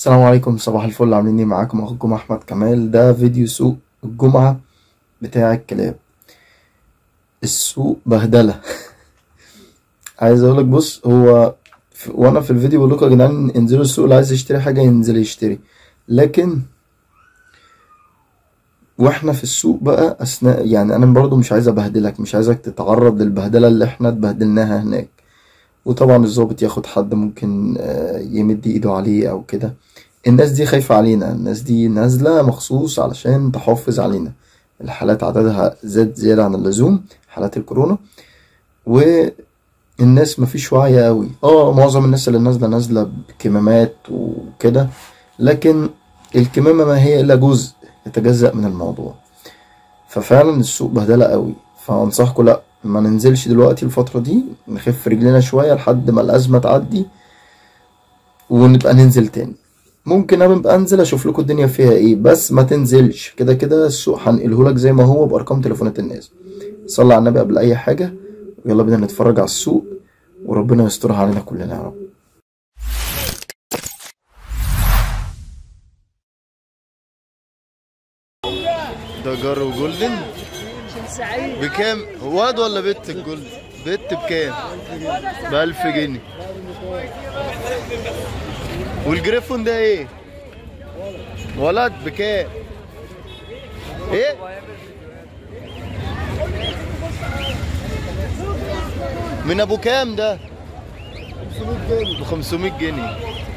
السلام عليكم صباح الفل عاملين ايه معاكم اخوكم احمد كمال ده فيديو سوق الجمعة بتاع الكلاب السوق بهدلة عايز اقولك بص هو في وانا في الفيديو بقول لكم يا جدعان انزلوا السوق اللي عايز يشتري حاجة ينزل يشتري لكن واحنا في السوق بقى اثناء يعني انا برضو مش عايز ابهدلك مش عايزك تتعرض للبهدلة اللي احنا اتبهدلناها هناك وطبعا الضابط ياخد حد ممكن آه، يمد ايده عليه او كده الناس دي خايفة علينا الناس دي نازلة مخصوص علشان تحافظ علينا الحالات عددها زاد زيادة عن اللزوم حالات الكورونا والناس مفيش وعي قوي اه معظم الناس اللي نازلة نازلة بكمامات وكده لكن الكمامة ما هي إلا جزء يتجزأ من الموضوع ففعلا السوق بهدلة قوي فأنصحكم لأ ما ننزلش دلوقتي الفترة دي نخف رجلنا شوية لحد ما الأزمة تعدي ونبقى ننزل تاني ممكن انا ابقى انزل اشوف لكم الدنيا فيها ايه بس ما تنزلش كده كده السوق هنقله لك زي ما هو بارقام تليفونات الناس صلي على النبي قبل اي حاجه ويلا بينا نتفرج على السوق وربنا يسترها علينا كلنا يا رب ده جارو جولدن بكام واد ولا بنت الجولدن بنت بكام بألف جنيه والجريفون ده ايه ولد بكام ايه من ابو كام ده ب 500 جنيه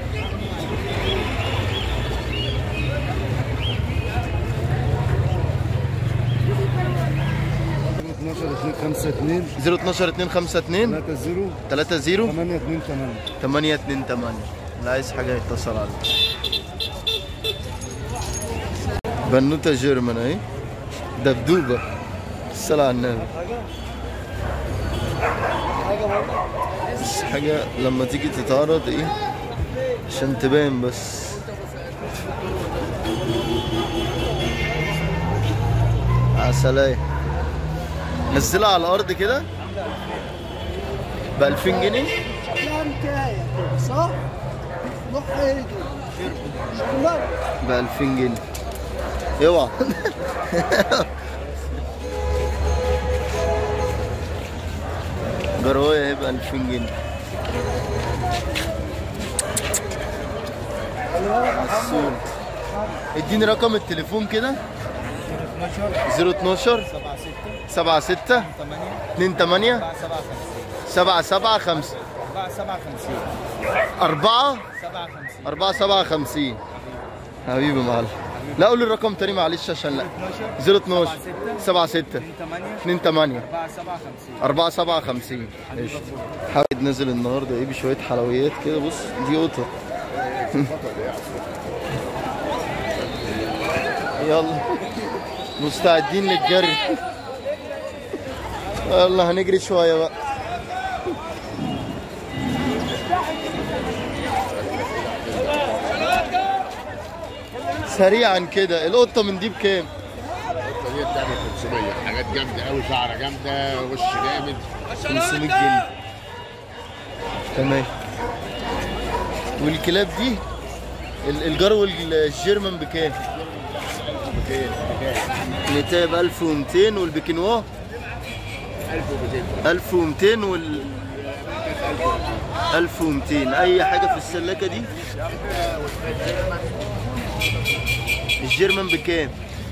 خمسة اتنين 012 252 ثلاثة زيرو 30 ثمانية اتنين ثمانية 828 اللي عايز حاجة يتصل عليه بنوتة جيرمان اهي دبدوبة الصلاة على النبي بس حاجة لما تيجي تتعرض ايه عشان تبان بس عسلاية نزلها على الأرض كده ب 2000 جنيه حكاية صح؟ روح هيجي شكرا ب 2000 جنيه اوعى جرايه هيبقى 2000 جنيه عسول اديني رقم التليفون كده 012 7 6 2 8 7 7 5 4 4 7 50 حبيبي معلم لا قول لي الرقم تاني معلش عشان لا 012 7 6 2 8 4 7 50 قشطة حامد نازل النهارده ايه بشويه حلويات كده بص دي قطه يلا مستعدين للجري يلا هنجري شويه بقى سريعا كده القطه من دي بكام القطه دي بتعمل 500 حاجات جامده قوي شعره جامده وش جامد 500 جنيه تمام والكلاب دي ال- الجرو الجيرمان بكام؟ نتاية ب 1200 والبكنوا 1200 وال 1200 اي حاجه في السلاكه دي الجيرمان بكام؟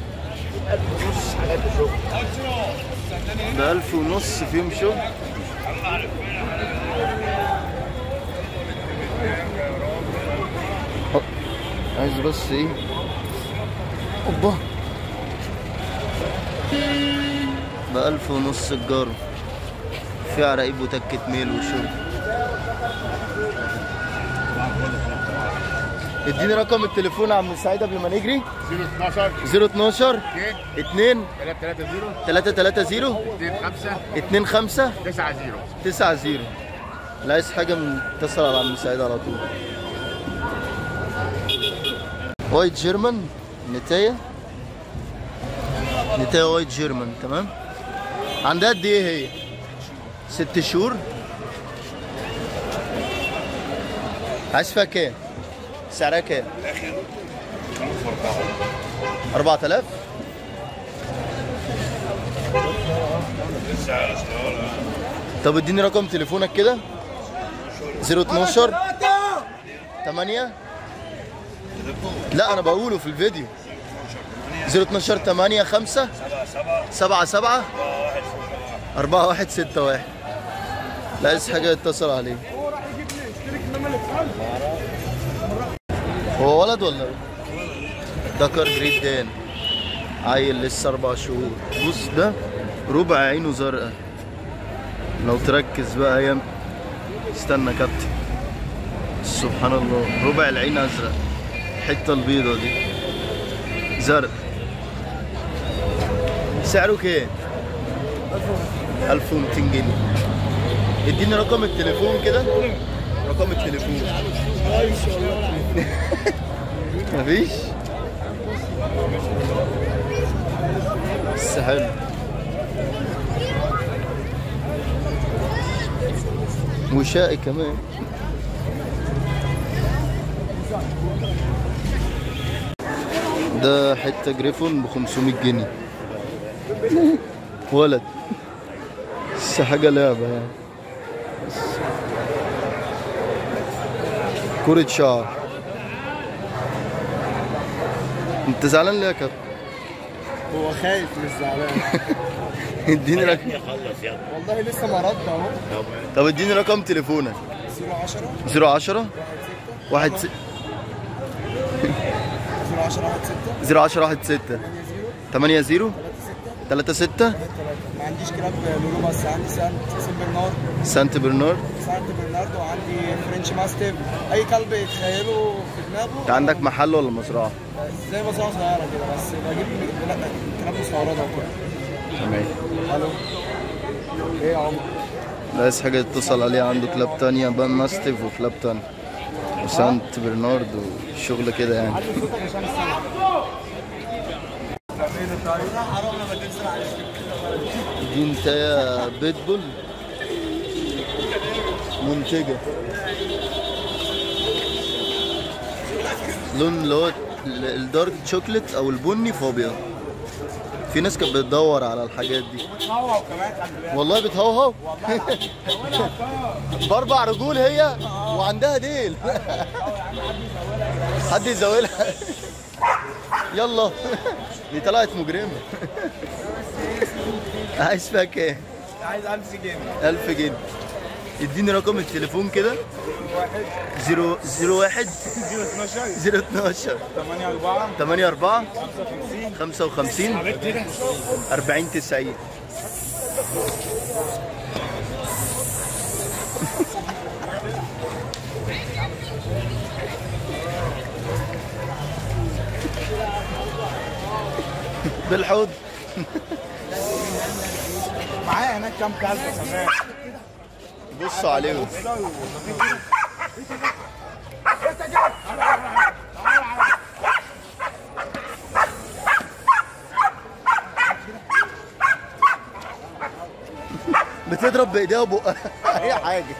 ب 1000 ونص فيهم شغل أه، عايز بس ايه اوبا بألف ونص الجرم في عراقيب وتكة ميل وشرب اديني رقم التليفون يا عم سعيد قبل ما نجري 012 012 2 330 330 25 25 90 90 اللي عايز حاجة من اتصل على عم سعيد على طول وايت جيرمان نتاية نتاية وايت جيرمان تمام عندها قد ايه هي؟ ست شهور عايز فيها كام؟ سعرها كام 4000 طب اديني رقم تليفونك كده 012 8 لا انا بقوله في الفيديو 012 8 5 7 7 4 1 6 1 لا عايز حاجه يتصل عليه هو ولد ولا إيه؟ دكر جريد دان عيل لسه اربع شهور بص ده ربع عينه زرقاء لو تركز بقى ايام استنى كابتن سبحان الله ربع العين ازرق الحته البيضه دي زرق سعره كام 1200 جنيه اديني رقم التليفون كده رقم التليفون مفيش بس حلو وشائي كمان ده حتة جريفون ب 500 جنيه ولد بس حاجة لعبة يعني كرة شعر انت زعلان ليه يا كابتن؟ هو خايف مش زعلان اديني رقم والله لسه ما رد اهو طب اديني رقم تليفونك 010 010 واحد س... 010 16 010 واحد ستة 8 0 3 6 ما عنديش كلاب لولو بس عندي سانت سان برنارد سانت برنارد سانت برنارد وعندي فرنش ماستيف اي كلب يتخيله في دماغه انت عندك محل ولا مزرعة؟ زي مزرعه صغيره كده بس بجيب لا كلاب مستورده وكده تمام الو ايه يا عمر عايز حاجة يتصل عليها عنده كلاب تانية بان ماستيف وكلاب تانية وسانت برنارد وشغل كده يعني علي صوتك عشان السمع دي انتايه بيتبول منتجة لون اللي هو ال- الدارك شوكليت او البني في ابيض في ناس كانت بتدور على الحاجات دي والله بتهوهو باربع رجول هي وعندها ديل حد يزاولها يلا دي طلعت مجرمه عايز فيها كام؟ عايز 1000 جنيه 1000 جنيه اديني رقم التليفون كده 0 01 012 012 8 4 84 55 55 40 90 بالحوض معايا هناك كام كلب كمان بصوا عليهم بتضرب بايديها وبقها اي حاجه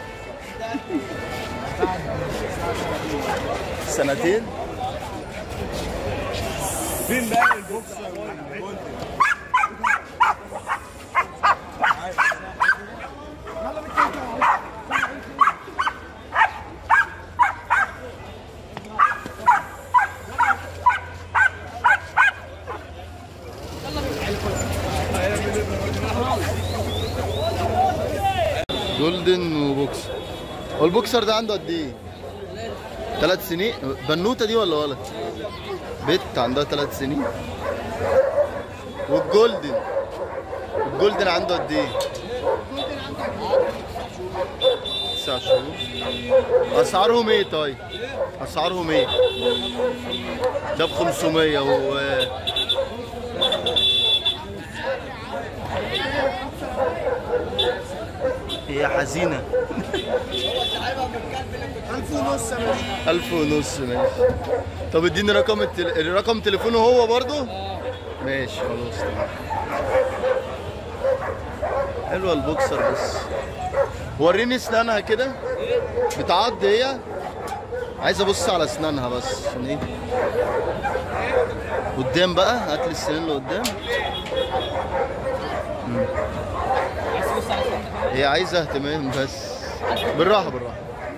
سنتين فين بقى البوكسر جولدن وبوكسر هو البوكسر ده عنده قد ايه؟ ثلاث سنين بنوته دي ولا ولد؟ بنت عندها ثلاث سنين والجولدن الجولدن عنده قد ايه؟ تسع شهور اسعارهم ايه طيب؟ اسعارهم ايه؟ ده ب 500 و هي حزينة 1000 ونص يا باشا ألف ونص ماشي طب اديني رقم التل... الرقم تليفونه هو برضو؟ ماشي خلاص تمام حلوة البوكسر بس وريني اسنانها كده بتعض هي عايز ابص على اسنانها بس عشان ايه قدام بقى هات لي السنين اللي قدام مم. هي عايزه اهتمام بس بالراحه بالراحه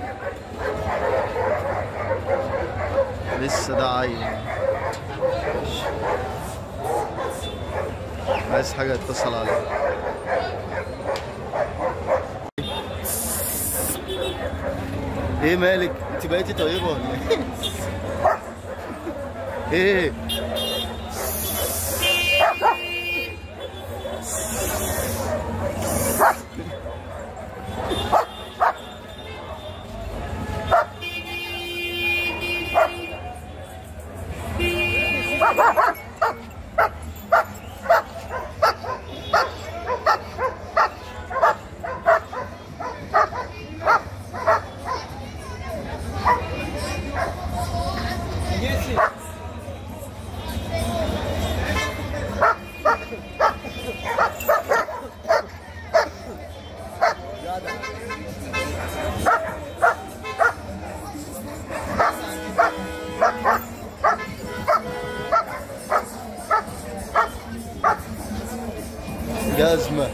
لسه ده عيل ماشي. عايز حاجه اتصل عليها ايه مالك انت بقيتي طيبه ولا ايه ايه جزمة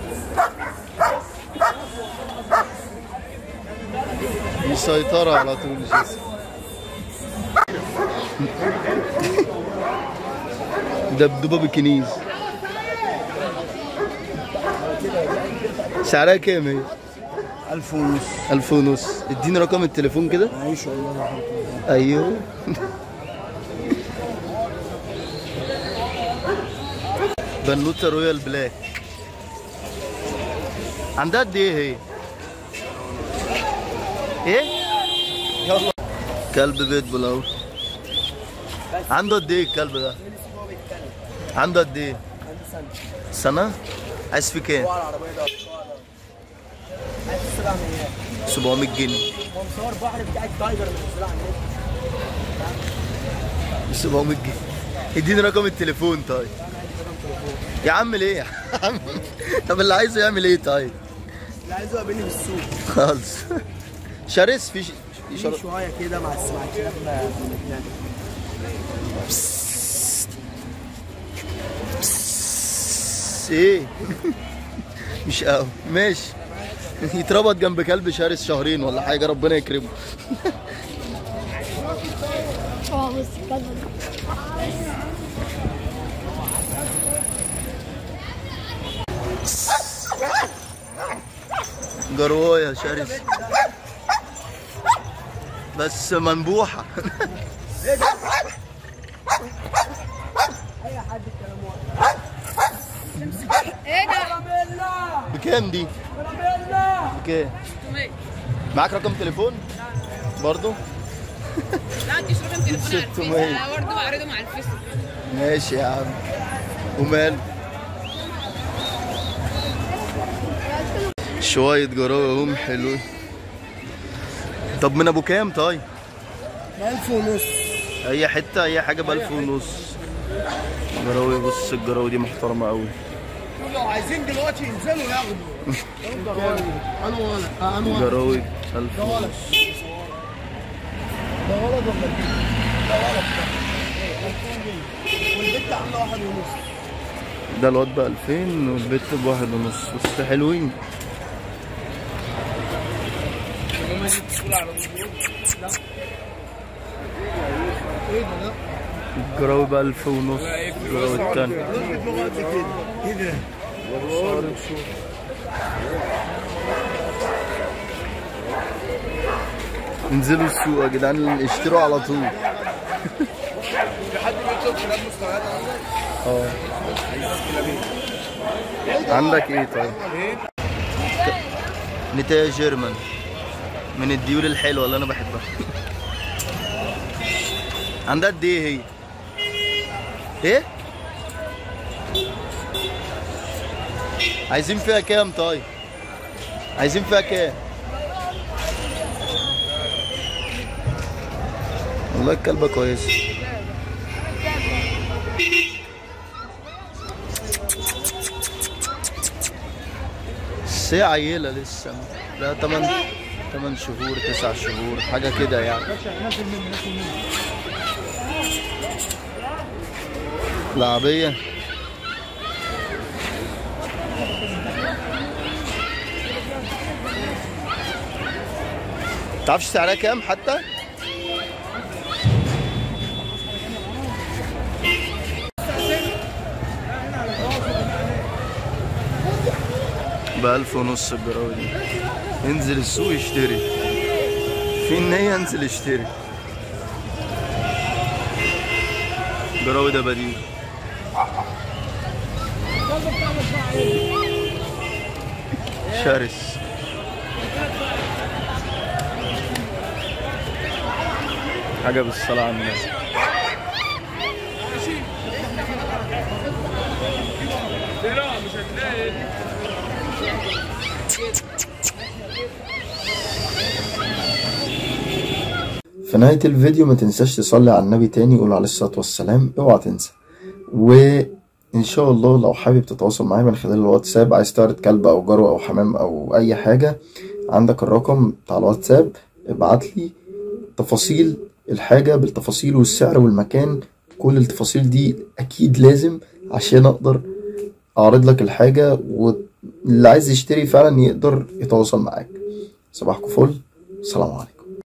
مسيطرة على طول جسم دبدوبة بكنيز سعرها كام هي؟ ألف ونص ألف ونص اديني رقم التليفون كده عيش والله يا حبيبي. ايوه بنوته رويال بلاك عندها قد ايه هي؟ ايه؟ يلا كلب بيتبول اهو عنده قد ايه الكلب ده؟ عنده قد ايه؟ سنة؟ عايز فيه كام؟ على العربية ده عايز تسرع من ايه؟ 700 جنيه هو مصور بحر بتاع التايجر اللي بتسرع من ايه؟ 700 جنيه اديني رقم التليفون طيب يا عم ليه يا عم طب اللي عايزه يعمل ايه طيب اللي عايزه يقابلني بالسوق خالص شرس في ش- في في شر... شوية كده مع السماع الكلام ده يعني ايه مش قوي ماشي يتربط جنب كلب شرس شهرين ولا حاجه ربنا يكرمه اه بس الكلمة دي جروايه شرس بس منبوحه ايه ده؟ بكام دي؟ بكام؟ معاك رقم تليفون؟ برضو؟ لا عنديش رقم تليفون على الفيس 600. انا برضه بعرضهم على الفيس ماشي يا عم ومال شوية جراوي هم حلوين طب من ابو كام طيب؟ ألف ونص اي حتة اي حاجة بألف ونص جراوي بص الجراوي دي محترمة قوي لو عايزين دلوقتي ينزلوا ياخدوا انا ولد آه، انا ولد جراوي ألف ونص ده ولد ولا بنت؟ ده ولد ده والبنت عامله واحد ونص ده الواد بألفين والبت بواحد ونص بس حلوين لما دي بتقول على الوجود لا ايه ده لا الجراوي بألف ونص الجراوي التاني لون بتبقى قد كده ايه ده؟ انزلوا السوق يا جدعان اشتروا على طول في حد بيطلب كلام مستويات عندك؟ اه عندك ايه طيب؟ نتايا جيرمان من الديول الحلوه اللي انا بحبها عندها قد ايه هي؟ ايه؟ عايزين فيها كام طيب؟ عايزين فيها كام؟ والله الكلبة كويسة بس هي عيلة لسه لا تمن 8 شهور 9 شهور حاجة كده يعني لعبية تعرفش سعرها كام حتى؟ بألف ونص الجراوي دي انزل السوق اشتري في النية انزل اشتري جراوي ده بديل شرس حاجة بالصلاة على النبي في نهاية الفيديو ما تنساش تصلي على النبي تاني قول عليه الصلاة والسلام اوعى تنسى وإن شاء الله لو حابب تتواصل معايا من خلال الواتساب عايز تعرض كلب أو جرو أو حمام أو أي حاجة عندك الرقم بتاع الواتساب ابعتلي تفاصيل الحاجة بالتفاصيل والسعر والمكان كل التفاصيل دي أكيد لازم عشان أقدر أعرض لك الحاجة واللي عايز يشتري فعلا يقدر يتواصل معاك صباحكم فل السلام عليكم